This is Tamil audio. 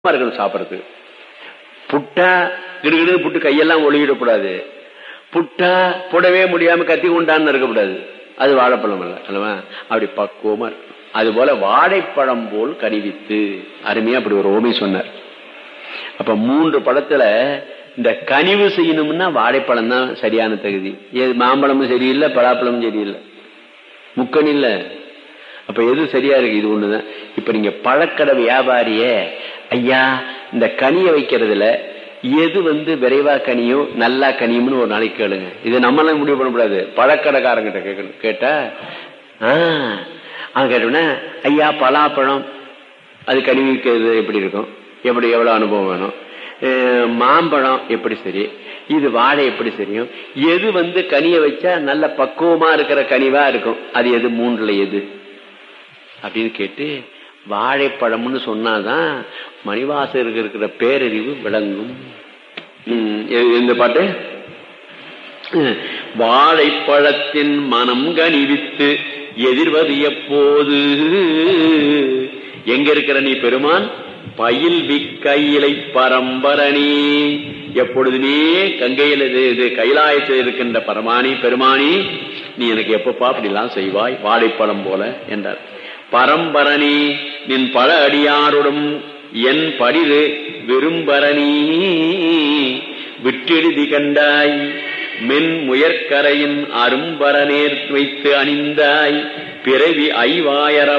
இருக்கணும் சாப்பிடறதுக்கு புட்டா கிடுகிடு புட்டு கையெல்லாம் ஒளியிடக்கூடாது புட்டா புடவே முடியாம கத்தி கொண்டான்னு இருக்கக்கூடாது அது வாழைப்பழம் அல்ல அல்லவா அப்படி பக்குவமா இருக்கும் அது போல வாழைப்பழம் போல் கனிவித்து அருமையா அப்படி ஒரு ஓமை சொன்னார் அப்ப மூன்று படத்துல இந்த கனிவு செய்யணும்னா வாழைப்பழம் தான் சரியான தகுதி ஏது மாம்பழமும் சரியில்லை பலாப்பழமும் சரியில்லை முக்கணி இல்ல அப்ப எது சரியா இருக்கு இது ஒண்ணுதான் இப்ப நீங்க பழக்கடை வியாபாரிய ஐயா இந்த கனிய வைக்கிறதுல எது வந்து விரைவா கனியும் நல்லா கனியும்னு ஒரு நாளைக்கு கேளுங்க இது நம்மளாம் முடிவு பண்ணக்கூடாது பழக்கடைக்காரங்கிட்ட கேட்கணும் கேட்டா ஆஹ் அவன் கேட்டோம்னா ஐயா பலாப்பழம் அது கனி வைக்கிறது எப்படி இருக்கும் எப்படி எவ்வளவு அனுபவம் வேணும் மாம்பழம் எப்படி சரி இது வாழை எப்படி சரியும் எது வந்து கனிய வச்சா நல்ல பக்குவமா இருக்கிற கனிவா இருக்கும் அது எது மூன்றுல எது அப்படின்னு கேட்டு வாழைப்பழம்னு சொன்னாதான் மணிவாசருக்கு இருக்கிற பேரறிவு விளங்கும் இந்த பாட்டு வாழைப்பழத்தின் மனம் கனிவித்து எதிர்வது எப்போது எங்க இருக்கிற நீ பெருமான் பயில் விக்கையிலை பரம்பரணி எப்பொழுதுமே கங்கையில் இது கைலாயத்தில் இருக்கின்ற பரமானி பெருமானி நீ எனக்கு எப்பப்பா அப்படிலாம் செய்வாய் வாழைப்பழம் போல என்றார் பரம்பரணி நின் பல அடியாருடன் என் படிது விரும்பரணி விட்டெழுதி கண்டாய் மென் முயற்கரையின் அரும்பரநேர் வைத்து அணிந்தாய் பிறவி ஐவாயர